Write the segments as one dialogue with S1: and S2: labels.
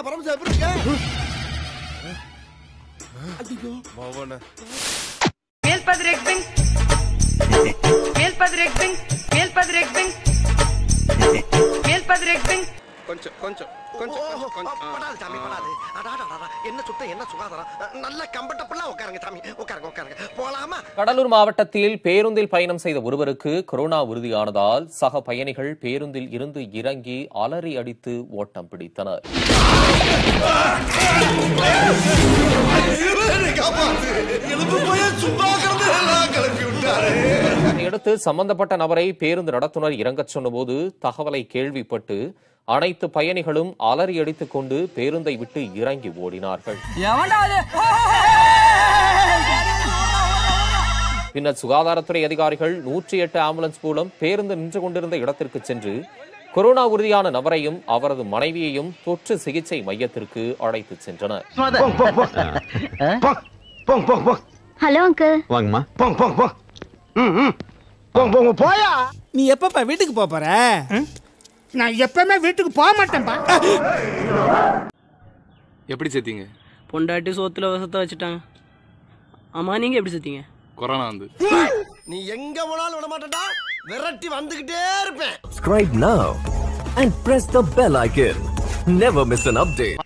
S1: பரமசா எப்படி இருக்க
S2: மவன
S3: Meel padrekbing. Meel padrekbing. Meel padrekbing. Meel padrekbing.
S2: கொஞ்சம் கொஞ்சம் கொஞ்சம்
S1: ஓஹோ,
S2: கொஞ்சம் கொஞ்சம் ஆ.
S1: படாது சாமி படாது அடாடா என்ன சுத்தம் என்ன சுகாதாரம் நல்ல கம்பட்டப்பெல்லாம் உட்காருங்க சாமி உட்காருங்க உட்காருங்க போலாமா
S4: கடலூர் மாவட்டத்தில் பேருந்தில் பயணம் செய்த ஒருவருக்கு கொரோனா உறுதியானதால் சக பயணிகள் பேருந்தில் இருந்து இறங்கி அலறி அடித்து ஓட்டம் பிடித்தனர் இதையடுத்து சம்பந்தப்பட்ட நபரை பேருந்து நடத்துனர் இறங்கச் சொன்னபோது தகவலை கேள்விப்பட்டு அனைத்து பயணிகளும் அலறி அடித்துக் கொண்டு பேருந்தை விட்டு இறங்கி ஓடினார்கள் பின்னர் சுகாதாரத்துறை அதிகாரிகள் நூற்றி எட்டு ஆம்புலன்ஸ் மூலம் பேருந்து நின்று கொண்டிருந்த இடத்திற்கு சென்று கொரோனா உறுதியான நபரையும் அவரது மனைவியையும் தொற்று சிகிச்சை மையத்திற்கு அழைத்துச் சென்றனர்
S1: போங் போங் போங்
S5: ஹலோ அங்கிள்
S6: வாங்கம்மா
S1: போங் போங் போங் ம் ம் போங் போங் போயா
S7: நீ எப்பப்பா வீட்டுக்கு போப் போற நான் எப்பவுமே வீட்டுக்கு போக மாட்டேன்பா
S8: எப்படி செத்தீங்க
S9: பொண்டாட்டி சோத்துல விஷத்தை வச்சுட்டாங்க ஆமா நீங்க எப்படி செத்தீங்க
S8: கொரோனா வந்து
S1: நீ எங்க போனாலும் விட மாட்டேன்டா விரட்டி வந்துகிட்டே இருப்பேன்
S10: Subscribe now and press the bell icon. Never miss an update.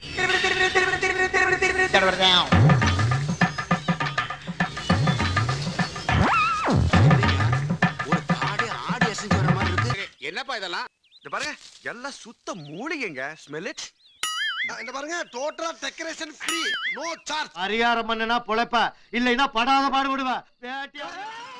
S1: ஒரு காடே ஆடி அசைஞ்சு வர மாதிரி இருக்கு
S2: என்னப்பா இதெல்லாம்
S1: இந்த பாருங்க எல்லாம் சுத்த மூலிகைங்க ஸ்மெல் இட் இந்த பாருங்க டோட்டலா டெக்கரேஷன் ஃப்ரீ நோ சார்ஜ்
S11: பரிகாரம் பண்ணுனா பொழைப்ப இல்லைன்னா படாத பாடுபடுவ